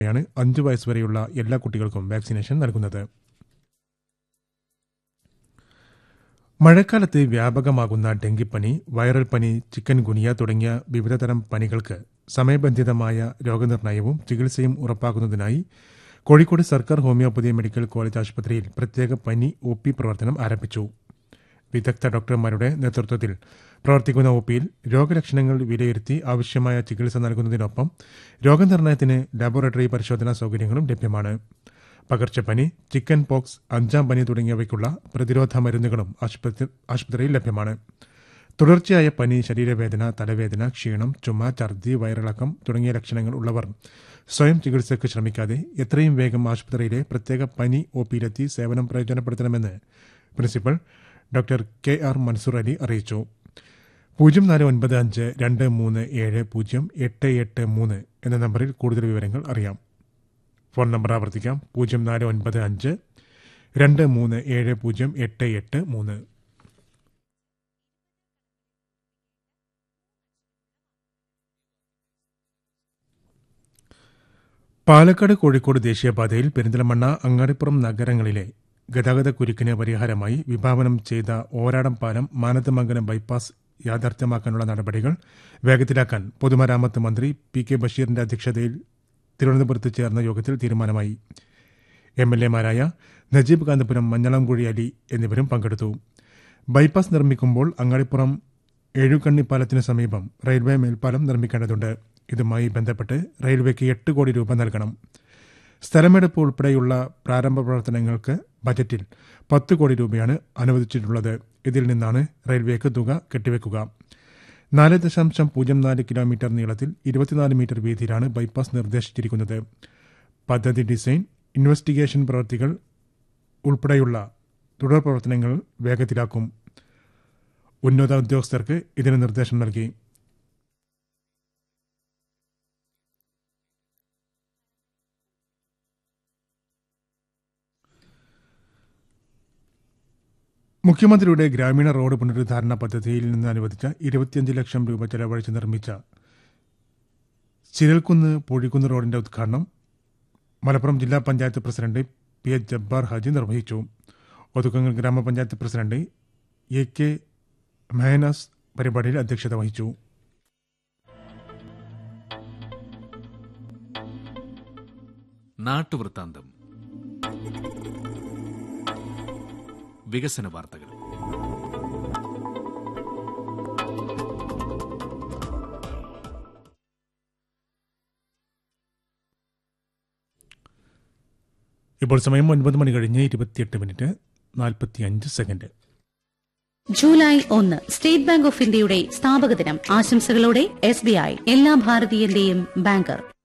യാണ് അഞ്ചു വയസ്സുവരെയുള്ള എല്ലാ കുട്ടികൾക്കും വാക്സിനേഷൻ നൽകുന്നത് മഴക്കാലത്ത് വ്യാപകമാകുന്ന ഡെങ്കിപ്പനി വൈറൽ പനി ചിക്കൻ ഗുനിയ തുടങ്ങിയ വിവിധതരം പനികൾക്ക് സമയബന്ധിതമായ രോഗനിർണയവും ചികിത്സയും ഉറപ്പാക്കുന്നതിനായി കോഴിക്കോട് സർക്കാർ ഹോമിയോപ്പതി മെഡിക്കൽ കോളേജ് ആശുപത്രിയിൽ പ്രത്യേക പനി ഒ പി പ്രവർത്തനം ആരംഭിച്ചു വിദഗ്ധ ഡോക്ടർമാരുടെ നേതൃത്വത്തിൽ പ്രവർത്തിക്കുന്ന ഒ പിയിൽ രോഗലക്ഷണങ്ങൾ വിലയിരുത്തി ആവശ്യമായ ചികിത്സ നൽകുന്നതിനൊപ്പം രോഗനിർണയത്തിന് ലാബോറട്ടറി പരിശോധനാ സൗകര്യങ്ങളും ലഭ്യമാണ് പകർച്ചപ്പനി ചിക്കൻ പോക്സ് അഞ്ചാം പനി തുടങ്ങിയവയ്ക്കുള്ള പ്രതിരോധ മരുന്നുകളും ആശുപത്രി ആശുപത്രിയിൽ ലഭ്യമാണ് തുടർച്ചയായ പനി ശരീരവേദന തലവേദന ക്ഷീണം ചുമ ഛർദി വയറിളക്കം തുടങ്ങിയ ലക്ഷണങ്ങൾ ഉള്ളവർ സ്വയം ചികിത്സയ്ക്ക് ശ്രമിക്കാതെ എത്രയും വേഗം ആശുപത്രിയിലെ പ്രത്യേക പനി ഒ പിയിലെത്തി സേവനം പ്രയോജനപ്പെടുത്തണമെന്ന് principal doctor K R Mansoor Ali അറിയിച്ചു പൂജ്യം നാല് ഒൻപത് അഞ്ച് രണ്ട് മൂന്ന് ഏഴ് പൂജ്യം എട്ട് എട്ട് മൂന്ന് എന്ന നമ്പറിൽ കൂടുതൽ വിവരങ്ങൾ അറിയാം ഫോൺ നമ്പർ ആവർത്തിക്കാം പൂജ്യം നാല് ഒൻപത് അഞ്ച് രണ്ട് മൂന്ന് ഏഴ് പൂജ്യം എട്ട് എട്ട് മൂന്ന് പാലക്കാട് കോഴിക്കോട് ദേശീയപാതയിൽ പെരിന്തൽമണ്ണ അങ്ങാടിപ്പുറം നഗരങ്ങളിലെ ഗതാഗത കുരുക്കിന് പരിഹാരമായി വിഭാവനം ചെയ്ത ഓരാടം പാലം മാനത്തമംഗലം ബൈപ്പാസ് യാഥാർത്ഥ്യമാക്കാനുള്ള നടപടികൾ വേഗത്തിലാക്കാൻ പൊതുമരാമത്ത് മന്ത്രി പി കെ ബഷീറിന്റെ അധ്യക്ഷതയിൽ തിരുവനന്തപുരത്ത് ചേർന്ന യോഗത്തിൽ തീരുമാനമായി എം എൽ എമാരായ നജീബ് കാന്തപുരം മഞ്ഞളംകുഴി അലി എന്നിവരും പങ്കെടുത്തു ബൈപ്പാസ് നിർമ്മിക്കുമ്പോൾ അങ്ങാടിപ്പുറം ഏഴുകണ്ണി പാലത്തിനു സമീപം റെയിൽവേ മേൽപ്പാലം നിർമ്മിക്കേണ്ടതുണ്ട് ഇതുമായി ബന്ധപ്പെട്ട് റെയിൽവേക്ക് എട്ട് കോടി രൂപ നൽകണം സ്ഥലമെടുപ്പ് ഉൾപ്പെടെയുള്ള പ്രാരംഭ പ്രവർത്തനങ്ങൾക്ക് ബജറ്റിൽ പത്ത് കോടി രൂപയാണ് അനുവദിച്ചിട്ടുള്ളത് ഇതിൽ നിന്നാണ് റെയിൽവേക്ക് തുക കെട്ടിവെക്കുക നാല് ദശാംശം പൂജ്യം നാല് കിലോമീറ്റർ നീളത്തിൽ ഇരുപത്തിനാല് മീറ്റർ വീതിയിലാണ് ബൈപ്പാസ് നിർദ്ദേശിച്ചിരിക്കുന്നത് പദ്ധതി ഡിസൈൻ ഇൻവെസ്റ്റിഗേഷൻ പ്രവൃത്തികൾ ഉൾപ്പെടെയുള്ള തുടർ പ്രവർത്തനങ്ങൾ വേഗത്തിലാക്കും ഉന്നത ഉദ്യോഗസ്ഥർക്ക് ഇതിന് നിർദ്ദേശം നൽകി മുഖ്യമന്ത്രിയുടെ ഗ്രാമീണ റോഡ് പുനരുദ്ധാരണ പദ്ധതിയിൽ നിന്ന് അനുവദിച്ച ഇരുപത്തിയഞ്ച് ലക്ഷം രൂപ ചെലവഴിച്ച് നിർമ്മിച്ച ചിരൽക്കുന്ന് പൂഴിക്കുന്ന് റോഡിന്റെ ഉദ്ഘാടനം മലപ്പുറം ജില്ലാ panchayat president P H Jabbar Haji നിർവഹിച്ചു ഒതുക്കങ്ങൾ ഗ്രാമപഞ്ചായത്ത് പ്രസിഡന്റ് എ കെ മെഹനാസ് പരിപാടിയിൽ അധ്യക്ഷത വഹിച്ചു നാട്ടുവൃത്താന്തം വികസന വാർത്തകൾ ഇപ്പോൾ സമയം ഒൻപത് മണി കഴിഞ്ഞ് ഇരുപത്തിയെട്ട് മിനിറ്റ് നാൽപ്പത്തിയഞ്ച് സെക്കൻഡ് ജൂലൈ ഒന്ന് സ്റ്റേറ്റ് ബാങ്ക് ഓഫ് ഇന്ത്യയുടെ സ്ഥാപക ദിനം ആശംസകളോടെ എസ് ബി ഐ എല്ലാ ഭാരതീയന്റെയും ബാങ്കർ